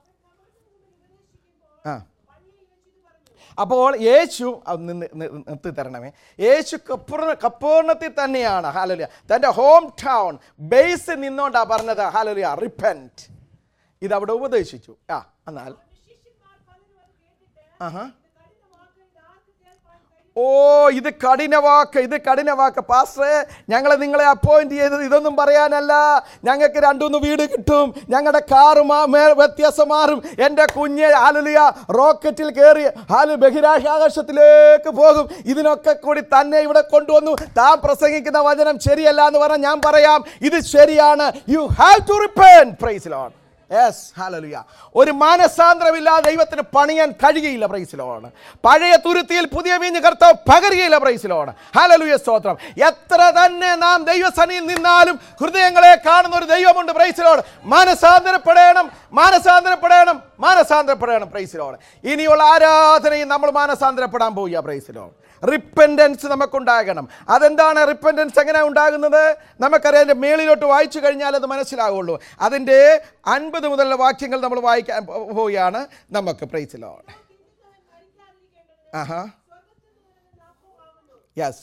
ആ അപ്പോൾ യേശു അത് നിന്ന് നി- നിർത്തി തരണമേ യേശു കപ്പൂർണ കപ്പൂർണത്തിൽ തന്നെയാണ് ഹാലലിയ തൻ്റെ ഹോം ടൗൺ ബേസ് നിന്നോണ്ടാ പറഞ്ഞത് ഹാലലിയ റിപ്പൻറ്റ് ഇത് അവിടെ ഉപദേശിച്ചു ആ എന്നാൽ ശിഷ്യന്മാർ പലരും അത് കേട്ടിട്ട് ആഹാ ഇത് കഠിന വാക്ക് ഇത് ആർക്ക് കേൾപ്പാൻ കഴിയും ഓ ഇത് കഠിന വാക്ക് ഇത് കഠിന വാക്ക് പാസ്റ്ററെ ഞങ്ങളെ നിങ്ങളെ അപ്പോയിന്റ് ചെയ്തത് ഇതൊന്നും പറയാനല്ല ഞങ്ങൾക്ക് രണ്ടുമൂന്ന് വീട് കിട്ടും ഞങ്ങളുടെ കാറ് മാ മേ വ്യത്യാസം മാറും എൻ്റെ കുഞ്ഞ് ഹാലുലിയ റോക്കറ്റിൽ കയറി ഹാലു ബഹിരാകാശത്തിലേക്ക് പോകും ഇതിനൊക്കെ കൂടി തന്നെ ഇവിടെ കൊണ്ടുവന്നു താൻ പ്രസംഗിക്കുന്ന വചനം ശരിയല്ല എന്ന് പറഞ്ഞാൽ ഞാൻ പറയാം ഇത് ശരിയാണ് you have to repent praise Lord yes hallelujah ഒരു മാനസാന്തരമില്ലാതെ ദൈവത്തിന് പണിയാൻ കഴിയുകയില്ല പ്രൈസിലോണ് പഴയ തുരുത്തിയിൽ പുതിയ വീഞ്ഞ് കർത്താവ് പകരുകയില്ല പ്രൈസിലോണ് ഹാലലുയ സ്തോത്രം എത്ര തന്നെ നാം ദൈവസനിയിൽ നിന്നാലും ഹൃദയങ്ങളെ കാണുന്ന ഒരു ദൈവമുണ്ട് പ്രൈസിലോട് മാനസാന്തരപ്പെടണം മാനസാന്തരപ്പെടണം മാനസാന്തരപ്പെടണം പ്രൈസിലോട് ഇനിയുള്ള ആരാധനയും നമ്മൾ മാനസാന്തരപ്പെടാൻ പോവുക പ്രൈസിലോട് റിപ്പൻറ്റൻസ് നമുക്കുണ്ടാകണം അതെന്താണ് റിപ്പൻറ്റൻസ് എങ്ങനെ ഉണ്ടാകുന്നത് നമുക്കറിയാം അതിൻ്റെ മേളിലോട്ട് വായിച്ചു കഴിഞ്ഞാൽ അത് മനസ്സിലാവുള്ളൂ അതിൻ്റെ അൻപത് മുതലുള്ള വാക്യങ്ങൾ നമ്മൾ വായിക്കാൻ പോ- പോവുകയാണ് നമുക്ക് പ്രൈസിലോട് ആഹാ യെസ്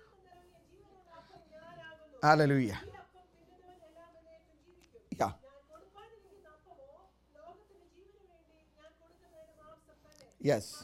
ഹല്ലേലൂയ യാ യെസ്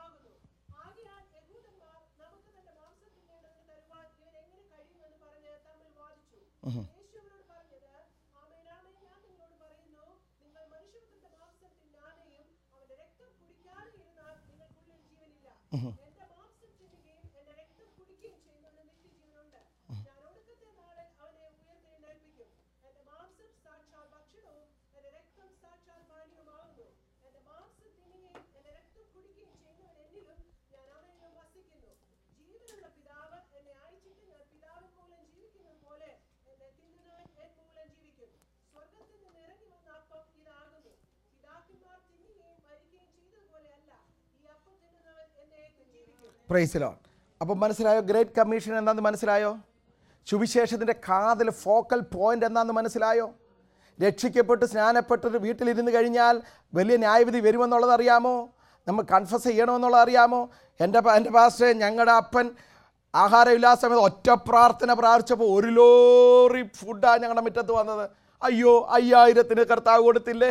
ആകയാൽ യഹൂദന്മാർ നമുക്ക് തന്റെ മാംസം തിന്നേണ്ടതിന് തരുവാൻ ഇവൻ എങ്ങനെ കഴിയുമെന്ന് പറഞ്ഞ് തമ്മിൽ വാദിച്ചു യേശു അവരോട് പറഞ്ഞത് ആമേൻ ആമേൻ ഞാൻ നിങ്ങളോട് പറയുന്നു നിങ്ങൾ മനുഷ്യപുത്രന്റെ മാംസം തിന്നാതെയും അവന്റെ രക്തം കുടിക്കാതെ ഇരുന്നാൽ നിങ്ങൾക്കുള്ളിൽ ജീവനില്ല എന്റെ മാംസം തിന്നുകയും എന്റെ രക്തം കുടിക്കുകയും ചെയ്യുന്നവന് നിത്യജീവനുണ്ട് ഞാൻ ഒടുക്കത്തെ നാളിൽ അവനെ ഉയർത്തെഴുന്നേൽപ്പിക്കും എന്റെ മാംസം സാക്ഷാൽ ഭക്ഷണവും എന്റെ രക്തം സാക്ഷാൽ പാനീയവുമാകുന്നു എന്റെ മാംസം തിന്നുകയും എന്റെ രക്തം കുടിക്കുകയും ചെയ്യുന്നവൻ എന്നിലും ഞാൻ അവനിലും വസിക്കുന്നു ജീവനുള്ള പിതാവ് എന്നെ അയച്ചിട്ട് ഞാൻ പിതാവ് മൂലം ജീവിക്കുന്നത് പോലെ എന്നെ തിന്നുന്നവൻ എൻ മൂലം ജീവിക്കും സ്വർഗത്തിൽ നിന്ന് ഇറങ്ങി വന്ന അപ്പം ഇതാകുന്നു പിതാക്കന്മാർ തിന്നുകയും മരിക്കുകയും ചെയ്തതുപോലെയല്ല ഈ അപ്പം തിന്നുന്നവൻ എന്നേക്കും ജീവിക്കും പ്രൈസിലോ അപ്പം മനസ്സിലായോ ഗ്രേറ്റ് കമ്മീഷൻ എന്താന്ന് മനസ്സിലായോ സുവിശേഷത്തിൻ്റെ കാതിൽ ഫോക്കൽ പോയിന്റ് എന്താന്ന് മനസ്സിലായോ രക്ഷിക്കപ്പെട്ട് സ്നാനപ്പെട്ടിട്ട് വീട്ടിലിരുന്ന് കഴിഞ്ഞാൽ വലിയ ന്യായവിധി വരുമെന്നുള്ളത് അറിയാമോ നമ്മൾ കൺഫസ് ചെയ്യണമെന്നുള്ളത് അറിയാമോ എൻ്റെ പ- എൻ്റെ പാസ്റ്റേ ഞങ്ങളുടെ അപ്പൻ ആഹാരമില്ലാത്ത സമയത്ത് ഒറ്റ പ്രാർത്ഥന പ്രാർത്ഥിച്ചപ്പോൾ ഒരു ലോറി ഫുഡാണ് ഞങ്ങളുടെ മുറ്റത്ത് വന്നത് അയ്യോ അയ്യായിരത്തിന് കർത്താവ് കൊടുത്തില്ലേ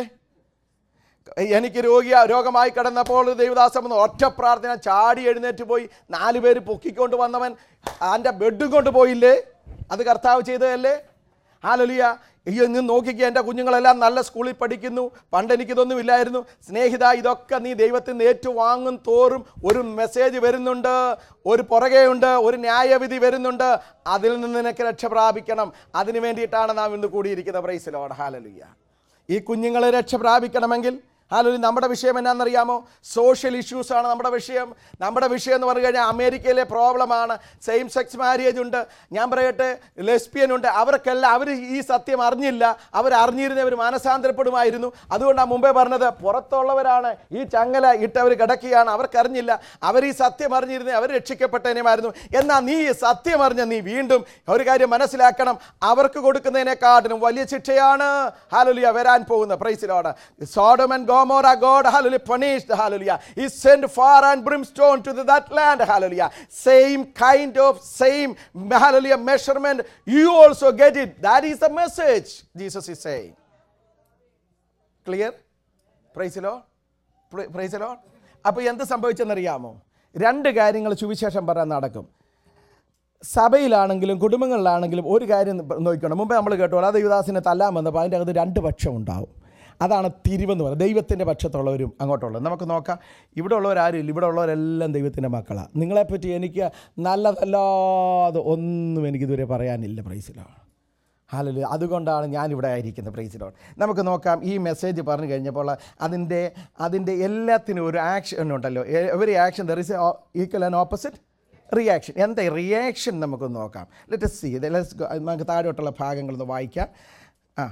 എനിക്ക് രോഗിയ രോഗമായി കിടന്നപ്പോൾ ദൈവദാസം വന്ന് ഒറ്റ പ്രാർത്ഥന ചാടി എഴുന്നേറ്റ് പോയി നാല് പേര് പൊക്കിക്കൊണ്ട് വന്നവൻ എൻ്റെ ബെഡും കൊണ്ട് പോയില്ലേ അത് കർത്താവ് ചെയ്തതല്ലേ ഹാലലിയ ഈ ഇന്ന് നോക്കിക്കുക എൻ്റെ കുഞ്ഞുങ്ങളെല്ലാം നല്ല സ്കൂളിൽ പഠിക്കുന്നു പണ്ട് എനിക്കിതൊന്നും ഇല്ലായിരുന്നു സ്നേഹിത ഇതൊക്കെ നീ ദൈവത്തിൽ നിന്ന് ഏറ്റുവാങ്ങും തോറും ഒരു മെസ്സേജ് വരുന്നുണ്ട് ഒരു പുറകെയുണ്ട് ഒരു ന്യായവിധി വരുന്നുണ്ട് അതിൽ നിന്ന് നിനക്ക് രക്ഷ പ്രാപിക്കണം അതിന് വേണ്ടിയിട്ടാണ് നാം ഇന്ന് കൂടിയിരിക്കുന്നത് പ്രൈസിലോട് ഹാലലിയ ഈ കുഞ്ഞുങ്ങളെ രക്ഷ പ്രാപിക്കണമെങ്കിൽ ഹാലലി നമ്മുടെ വിഷയം എന്നാണെന്നറിയാമോ സോഷ്യൽ ഇഷ്യൂസ് ആണ് നമ്മുടെ വിഷയം നമ്മുടെ വിഷയം എന്ന് പറഞ്ഞു കഴിഞ്ഞാൽ അമേരിക്കയിലെ പ്രോബ്ലമാണ് സെയിം സെക്സ് മാരേജ് ഉണ്ട് ഞാൻ പറയട്ടെ ലെസ്ബിയൻ ഉണ്ട് അവർക്കെല്ലാം അവർ ഈ സത്യം അറിഞ്ഞില്ല അവർ അറിഞ്ഞിരുന്നവർ മാനസാന്തരപ്പെടുമായിരുന്നു അതുകൊണ്ടാണ് മുമ്പേ പറഞ്ഞത് പുറത്തുള്ളവരാണ് ഈ ചങ്ങല ഇട്ടവർ കിടക്കുകയാണ് അവർക്കറിഞ്ഞില്ല അവർ ഈ സത്യം അറിഞ്ഞിരുന്നേ അവർ രക്ഷിക്കപ്പെട്ടതിനുമായിരുന്നു എന്നാൽ നീ ഈ സത്യം അറിഞ്ഞ നീ വീണ്ടും ഒരു കാര്യം മനസ്സിലാക്കണം അവർക്ക് കൊടുക്കുന്നതിനെക്കാട്ടിലും വലിയ ശിക്ഷയാണ് ഹാലലിയ വരാൻ പോകുന്ന praise the Lord Sodom and Gomorrah, God, hallelujah, punished, hallelujah. He sent fire and brimstone to the- that land, hallelujah. Same kind of, same, hallelujah, measurement. You also get it. That is the message Jesus is saying. Clear praise the Lord praise the Lord അപ്പോൾ എന്ത് സംഭവിച്ചെന്നറിയാമോ രണ്ട് കാര്യങ്ങൾ സുവിശേഷം പറയാൻ നടക്കും സഭയിലാണെങ്കിലും കുടുംബങ്ങളിലാണെങ്കിലും ഒരു കാര്യം നോക്കണം മുമ്പേ നമ്മൾ കേട്ടോളൂ ആ ദൈവദാസിനെ തല്ലാൻ വന്നപ്പോൾ അതിൻ്റെ അകത്ത് രണ്ട് പക്ഷം ഉണ്ടാവും അതാണ് തിരിവെന്ന് പറയുന്നത് ദൈവത്തിൻ്റെ പക്ഷത്തുള്ളവരും അങ്ങോട്ടുള്ളത് നമുക്ക് നോക്കാം ഇവിടെ ഉള്ളവരാരും ഇല്ല ഇവിടെ ഉള്ളവരെല്ലാം ദൈവത്തിൻ്റെ മക്കളാണ് നിങ്ങളെപ്പറ്റി എനിക്ക് നല്ലതല്ലാതെ ഒന്നും എനിക്കിതുവരെ പറയാനില്ല പ്രൈസിലാണ് ഹാലല് അതുകൊണ്ടാണ് ഞാനിവിടെ ആയിരിക്കുന്നത് പ്രൈസിലോൺ നമുക്ക് നോക്കാം ഈ മെസ്സേജ് പറഞ്ഞു കഴിഞ്ഞപ്പോൾ അതിൻ്റെ അതിൻ്റെ എല്ലാത്തിനും ഒരു ആക്ഷൻ ഉണ്ടല്ലോ every action there is equal and opposite reaction എന്താ റിയാക്ഷൻ നമുക്ക് നോക്കാം ലെറ്റ് സി ലെറ്റ്സ് നമുക്ക് താഴോട്ടുള്ള ഭാഗങ്ങളൊന്ന് വായിക്കാം ആ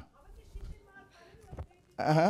ആഹാ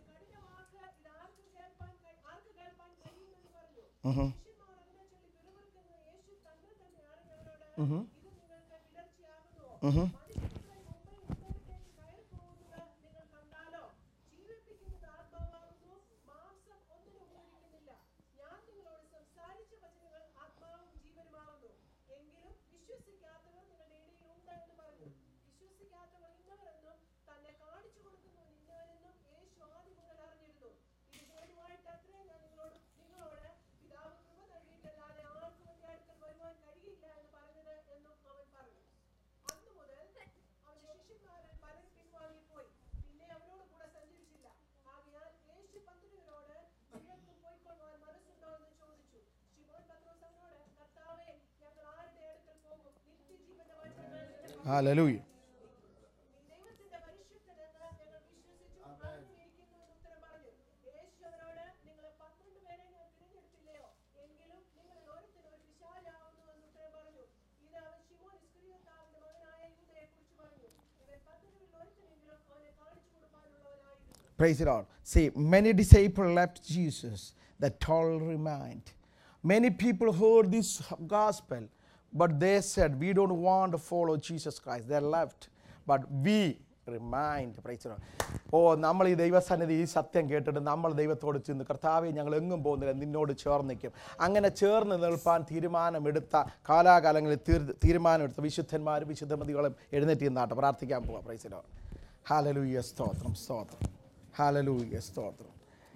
hallelujah Praise the Lord. See, many disciples left Jesus. The toll remained. Many people heard this gospel, but they said, We don't want to follow Jesus Christ. They left. But we remained. Praise the Lord. ഓ നമ്മൾ ഈ ദൈവസന്നിധി ഈ സത്യം കേട്ടിട്ട് നമ്മൾ ദൈവത്തോട് ചെന്ന് കർത്താവെ ഞങ്ങൾ എങ്ങും പോകുന്നില്ല നിന്നോട് ചേർന്ന് നിൽക്കും അങ്ങനെ ചേർന്ന് നിൽപ്പാൻ തീരുമാനമെടുത്ത കാലാകാലങ്ങളിൽ തീർ തീരുമാനമെടുത്ത വിശുദ്ധന്മാരും വിശുദ്ധമതികളും എഴുന്നേറ്റ് നിന്നാട്ടെ പ്രാർത്ഥിക്കാൻ പോവാം പ്രൈസിലോ ഹാലലൂയ സ്തോത്രം സ്തോത്രം ഹാലലൂയ സ്തോത്രം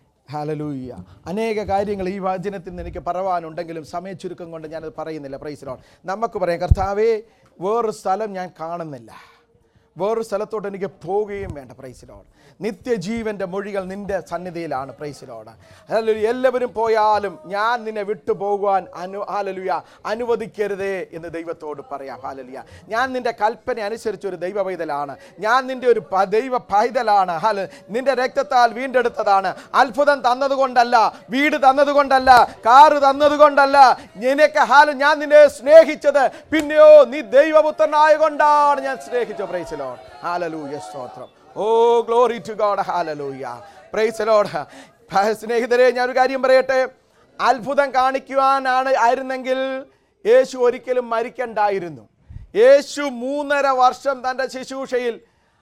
ഹാലലൂയ അനേക കാര്യങ്ങൾ ഈ വചനത്തിൽ നിന്ന് എനിക്ക് പറവാനുണ്ടെങ്കിലും സമയച്ചുരുക്കം കൊണ്ട് ഞാനത് പറയുന്നില്ല പ്രൈസിലോൺ നമുക്ക് പറയാം കർത്താവേ വേറൊരു സ്ഥലം ഞാൻ കാണുന്നില്ല വേറൊരു സ്ഥലത്തോട്ട് എനിക്ക് പോവുകയും വേണ്ട പ്രൈസിലോട് നിത്യജീവൻ്റെ മൊഴികൾ നിൻ്റെ സന്നിധിയിലാണ് പ്രൈസിലോട് അല്ലല്ലോ എല്ലാവരും പോയാലും ഞാൻ നിന്നെ വിട്ടു പോകുവാൻ അനു ഹാലലുയ അനുവദിക്കരുതേ എന്ന് ദൈവത്തോട് പറയാം ഹാലലുയ ഞാൻ നിൻ്റെ കൽപ്പന അനുസരിച്ച് ഒരു ദൈവ പൈതലാണ് ഞാൻ നിൻ്റെ ഒരു പ- ദൈവ പൈതലാണ് ഹാല നിൻ്റെ രക്തത്താൽ വീണ്ടെടുത്തതാണ് അത്ഭുതം തന്നതുകൊണ്ടല്ല വീട് തന്നതുകൊണ്ടല്ല കാറ് തന്നതുകൊണ്ടല്ല നിനക്ക് ഹാല ഞാൻ നിന്നെ സ്നേഹിച്ചത് പിന്നെയോ നീ ദൈവപുത്രനായ കൊണ്ടാണ് ഞാൻ സ്നേഹിച്ചത് പ്രൈസിലോട് ഹാലലൂയ സ്തോത്രം oh glory to God hallelujah praise the Lord സ്നേഹിതരെ ഞാനൊരു കാര്യം പറയട്ടെ അത്ഭുതം കാണിക്കുവാനാണ് ആയിരുന്നെങ്കിൽ യേശു ഒരിക്കലും മരിക്കണ്ടായിരുന്നു യേശു മൂന്നര വർഷം തൻ്റെ ശുശ്രൂഷയിൽ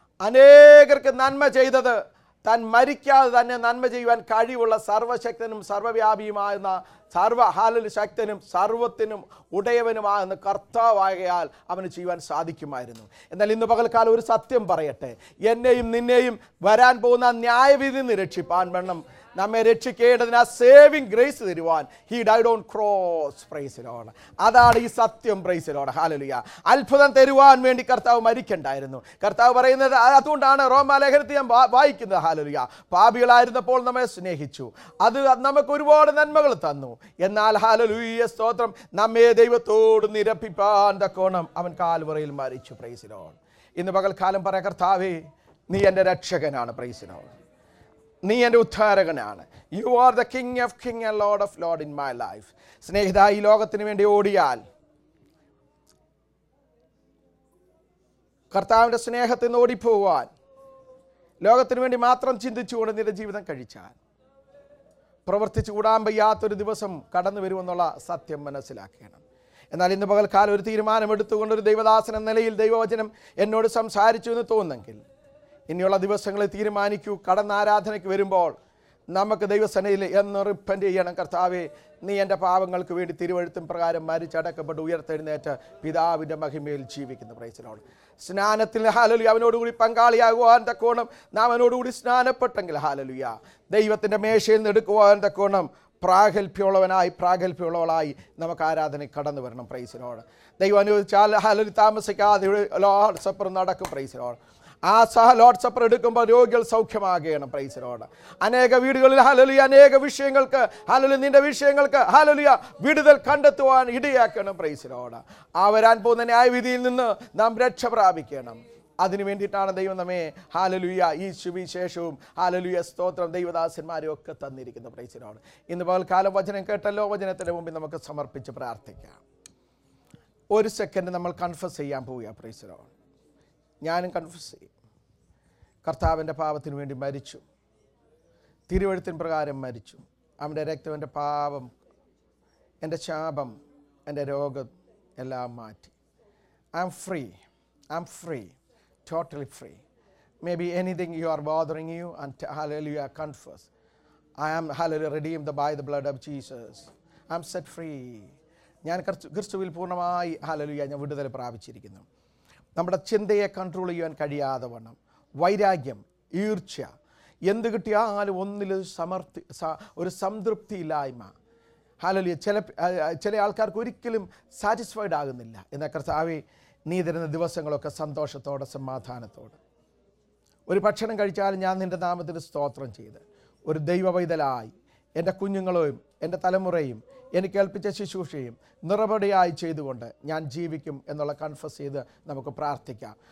അനേകർക്ക് നന്മ ചെയ്തത് താൻ മരിക്കാതെ തന്നെ നന്മ ചെയ്യുവാൻ കഴിവുള്ള സർവശക്തനും സർവവ്യാപിയുമാകുന്ന സർവ ഹാലിൽ ശക്തനും സർവത്തിനും ഉടയവനുമാകുന്ന കർത്താവാകയാൽ അവന് ചെയ്യുവാൻ സാധിക്കുമായിരുന്നു എന്നാൽ ഇന്ന് പകൽക്കാലം ഒരു സത്യം പറയട്ടെ എന്നെയും നിന്നെയും വരാൻ പോകുന്ന ന്യായവിധി നിന്ന് രക്ഷിപ്പാൻ വേണം നമ്മെ രക്ഷിക്കേണ്ടതിന് ആ സേവിങ് ഗ്രേസ് തരുവാൻ he died on cross praise the Lord അതാണ് ഈ സത്യം പ്രൈസിലോട് ഹാലലുയ അത്ഭുതം തരുവാൻ വേണ്ടി കർത്താവ് മരിക്കണ്ടായിരുന്നു കർത്താവ് പറയുന്നത് ആ- അതുകൊണ്ടാണ് റോമാലേഖനത്തിൽ ഞാൻ വാ- വായിക്കുന്നത് ഹാലലുയ പാപികളായിരുന്നപ്പോൾ നമ്മെ സ്നേഹിച്ചു അത് നമുക്ക് ഒരുപാട് നന്മകൾ തന്നു എന്നാൽ ഹാലലുയ സ്തോത്രം നമ്മെ ദൈവത്തോട് നിരപ്പിപ്പാൻ തക്കോണം അവൻ കാൽവറയിൽ മരിച്ചു പ്രൈസിലോൺ ഇന്ന് പകൽക്കാലം പറയാം കർത്താവേ നീ എൻ്റെ രക്ഷകനാണ് പ്രൈസിലോൺ നീ എൻ്റെ ഉദ്ധാരകനാണ് you are the king of king and Lord of Lord in my life സ്നേഹിത ഈ ലോകത്തിന് വേണ്ടി ഓടിയാൽ കർത്താവിൻ്റെ സ്നേഹത്തിൽ നിന്ന് ഓടിപ്പോവാൻ ലോകത്തിന് വേണ്ടി മാത്രം ചിന്തിച്ചുകൊണ്ട് നിന്റെ ജീവിതം കഴിച്ചാൽ പ്രവർത്തിച്ചു കൂടാൻ വയ്യാത്തൊരു ദിവസം കടന്നു വരുമെന്നുള്ള സത്യം മനസ്സിലാക്കണം എന്നാൽ ഇന്ന് പകൽക്കാലം ഒരു തീരുമാനമെടുത്തുകൊണ്ട് ഒരു ദൈവദാസൻ എന്ന നിലയിൽ ദൈവവചനം എന്നോട് സംസാരിച്ചു എന്ന് തോന്നുന്നെങ്കിൽ ഇനിയുള്ള ദിവസങ്ങളിൽ തീരുമാനിക്കൂ കടന്ന ആരാധനയ്ക്ക് വരുമ്പോൾ നമുക്ക് ദൈവസനയിൽ എന്ന് റിപ്പൻറ്റ് ചെയ്യണം കർത്താവേ നീ എൻ്റെ പാവങ്ങൾക്ക് വേണ്ടി തിരുവഴുത്തും പ്രകാരം മരിച്ചടക്കപ്പെട്ട് ഉയർത്തെഴുന്നേറ്റ് പിതാവിൻ്റെ മഹിമയിൽ ജീവിക്കുന്നു പ്രൈസിനോട് സ്നാനത്തിൽ ഹാലലു അവനോടുകൂടി പങ്കാളിയാകുവാൻ തക്കോണം നാം അവനോടുകൂടി സ്നാനപ്പെട്ടെങ്കിൽ ഹാലലുയ ദൈവത്തിൻ്റെ മേശയിൽ നിന്ന് എടുക്കുവാൻ തക്കോണം പ്രാഗൽഭ്യമുള്ളവനായി പ്രാഗൽഭ്യമുള്ളവളായി നമുക്ക് ആരാധന കടന്നു വരണം പ്രൈസിനോട് ദൈവം അനുവദിച്ചാൽ ഹാലലു താമസിക്കാതെ ലോഡ് സപ്പർ നടക്കും പ്രൈസിനോട് ആ സഹ ലോഡ് സപ്പർ എടുക്കുമ്പോൾ രോഗികൾ സൗഖ്യമാകണം പ്രൈസിനോട് അനേക വീടുകളിൽ ഹലലിയ അനേക വിഷയങ്ങൾക്ക് ഹലലി നിന്റെ വിഷയങ്ങൾക്ക് ഹലലിയ വിടുതൽ കണ്ടെത്തുവാൻ ഇടയാക്കണം പ്രൈസിനോട് ആ വരാൻ പോകുന്ന ന്യായവിധിയിൽ നിന്ന് നാം രക്ഷ പ്രാപിക്കണം അതിനു വേണ്ടിയിട്ടാണ് ദൈവം നമ്മെ ഹാലലുയ ഈ സുവിശേഷവും ഹാലലുയ സ്തോത്രം ദൈവദാസന്മാരും ഒക്കെ തന്നിരിക്കുന്നത് പ്രൈസിനോട് ഇന്ന് പകൽക്കാലം വചനം കേട്ടല്ലോ വചനത്തിൻ്റെ മുമ്പിൽ നമുക്ക് സമർപ്പിച്ച് പ്രാർത്ഥിക്കാം ഒരു സെക്കൻഡ് നമ്മൾ കൺഫസ് ചെയ്യാൻ പോവുക പ്രൈസിനോട് ഞാനും കൺഫ്യൂസ് ചെയ്യും കർത്താവിൻ്റെ പാപത്തിന് വേണ്ടി മരിച്ചു തിരുവഴുത്തിൻ പ്രകാരം മരിച്ചു അവൻ്റെ രക്തം എൻ്റെ പാപം എൻ്റെ ശാപം എൻ്റെ രോഗം എല്ലാം മാറ്റി I am free I am free totally free may be anything you are bothering you and hallelujah are confess I am hallelujah redeem the by the blood of Jesus I am set free ഞാൻ ക്രിസ്തു ക്രിസ്തുവിൽ പൂർണ്ണമായി ഹലലുയ ഞാൻ വിടുതൽ പ്രാപിച്ചിരിക്കുന്നു നമ്മുടെ ചിന്തയെ കൺട്രോൾ ചെയ്യാൻ കഴിയാതെ വണ്ണം വൈരാഗ്യം ഈർച്ച എന്ത് കിട്ടിയാലും ഒന്നിൽ സമർത്ഥി സ- ഒരു സംതൃപ്തിയില്ലായ്മ ഹാലലിയ ചില ചില ആൾക്കാർക്ക് ഒരിക്കലും സാറ്റിസ്ഫൈഡ് ആകുന്നില്ല എന്നാൽ കർത്താവെ നീ തരുന്ന ദിവസങ്ങളൊക്കെ സന്തോഷത്തോടെ സമാധാനത്തോടെ ഒരു ഭക്ഷണം കഴിച്ചാൽ ഞാൻ നിൻ്റെ നാമത്തിന് സ്തോത്രം ചെയ്ത് ഒരു ദൈവവൈതലായി എൻ്റെ കുഞ്ഞുങ്ങളെയും എൻ്റെ തലമുറയും എനിക്ക് ഏൽപ്പിച്ച ശുശ്രൂഷയും നിറപടിയായി ചെയ്തുകൊണ്ട് ഞാൻ ജീവിക്കും എന്നുള്ള കൺഫസ് ചെയ്ത് നമുക്ക് പ്രാർത്ഥിക്കാം